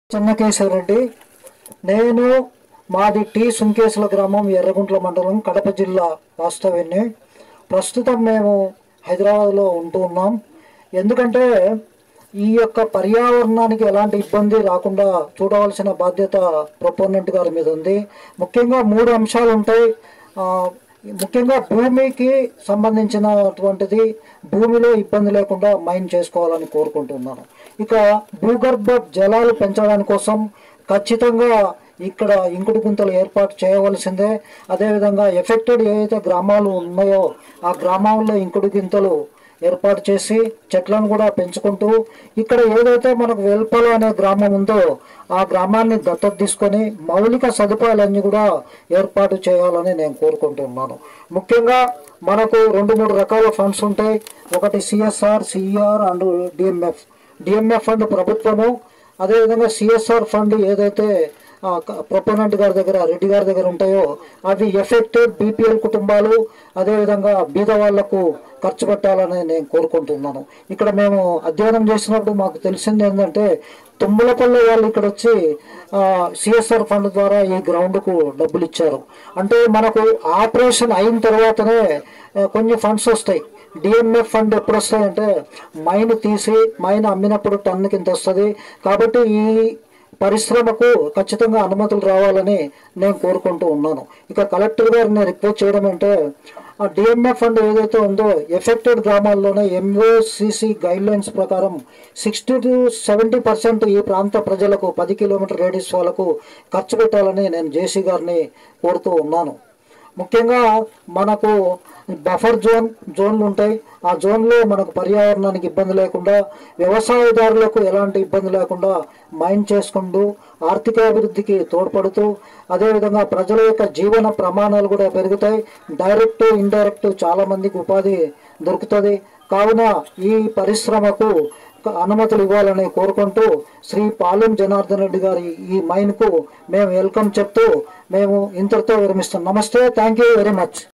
చెన్నకేశవరెడ్డి నేను మాది టి సుంకేశ్వర గ్రామం ఎర్రగుంట్ల మండలం కడప జిల్లా వాస్తవ్యాన్ని ప్రస్తుతం మేము హైదరాబాద్లో ఉంటూ ఉన్నాం ఎందుకంటే ఈ యొక్క పర్యావరణానికి ఎలాంటి ఇబ్బంది రాకుండా చూడవలసిన బాధ్యత ప్రొపోనెంట్ గారి మీద ఉంది ముఖ్యంగా మూడు అంశాలు ఉంటాయి ఆ, ముఖ్యంగా భూమికి సంబంధించినటువంటిది భూమిలో ఇబ్బంది లేకుండా మైన్ చేసుకోవాలని కోరుకుంటున్నాను ఇక భూగర్భ జలాలు పెంచడానికి కోసం ఖచ్చితంగా ఇక్కడ ఇంకుడు గుంతలు ఏర్పాటు చేయవలసిందే అదేవిధంగా ఎఫెక్టెడ్ ఏవైతే గ్రామాలు ఉన్నాయో ఆ గ్రామాల్లో ఇంకుడు గుంతలు ఏర్పాటు చేసి చెట్లను కూడా పెంచుకుంటూ ఇక్కడ ఏదైతే మనకు వెల్పల అనే గ్రామం ఉందో ఆ గ్రామాన్ని దత్తత తీసుకొని మౌలిక సదుపాయాలన్నీ కూడా ఏర్పాటు చేయాలని నేను కోరుకుంటున్నాను ముఖ్యంగా మనకు రెండు మూడు రకాల ఫండ్స్ ఉంటాయి ఒకటి CSR CER and DMF DMF fund ప్రభుత్వము అదేవిధంగా సిఎస్ఆర్ ఫండ్ ఏదైతే ప్రొపోనెంట్ గారి దగ్గర రెడ్డి గారి దగ్గర ఉంటాయో అవి ఎఫెక్టెడ్ బీపీఎల్ కుటుంబాలు అదేవిధంగా బీద వాళ్లకు ఖర్చు పెట్టాలని నేను కోరుకుంటున్నాను ఇక్కడ మేము అధ్యయనం చేసినప్పుడు మాకు తెలిసింది ఏంటంటే తుమ్మలపల్లి వాళ్ళు ఇక్కడ వచ్చి సిఎస్ఆర్ ఫండ్ ద్వారా ఈ గ్రౌండ్కు డబ్బులు ఇచ్చారు అంటే మనకు ఆపరేషన్ అయిన తర్వాతనే ఆ, కొన్ని ఫండ్స్ వస్తాయి డిఎంఎఫ్ ఫండ్ ఎప్పుడు వస్తాయంటే మైన్ తీసి మైన్ అమ్మినప్పుడు టన్నుకి ఇంత వస్తుంది కాబట్టి ఈ పరిశ్రమకు ఖచ్చితంగా అనుమతులు రావాలని నేను కోరుకుంటూ ఉన్నాను ఇక కలెక్టర్ గారిని రిక్వెస్ట్ చేయడం అంటే ఆ డిఎంఎఫ్ ఫండ్ ఏదైతే ఉందో ఎఫెక్టెడ్ గ్రామాల్లోనే ఎంఓసిసి గైడ్ లైన్స్ ప్రకారం సిక్స్టీ టు సెవెంటీ పర్సెంట్ ఈ ప్రాంత ప్రజలకు పది కిలోమీటర్ రేడియస్ వాళ్ళకు ఖర్చు పెట్టాలని నేను జేసీ గారిని కోరుతూ ఉన్నాను ముఖ్యంగా మనకు బఫర్ జోన్ జోన్లు ఉంటాయి ఆ జోన్లో మనకు పర్యావరణానికి ఇబ్బంది లేకుండా వ్యవసాయదారులకు ఎలాంటి ఇబ్బంది లేకుండా మైండ్ చేసుకుంటూ ఆర్థిక అభివృద్ధికి తోడ్పడుతూ అదేవిధంగా ప్రజల యొక్క జీవన ప్రమాణాలు కూడా పెరుగుతాయి డైరెక్ట్ ఇండైరెక్ట్ చాలా మందికి ఉపాధి దొరుకుతుంది కావున ఈ పరిశ్రమకు అనుమతులు ఇవ్వాలని కోరుకుంటూ శ్రీ పాలెం జనార్దన్ రెడ్డి గారి ఈ మైన్కు మేము వెల్కమ్ చెప్తూ మేము ఇంతటితో విరమిస్తాం నమస్తే థ్యాంక్ యూ వెరీ మచ్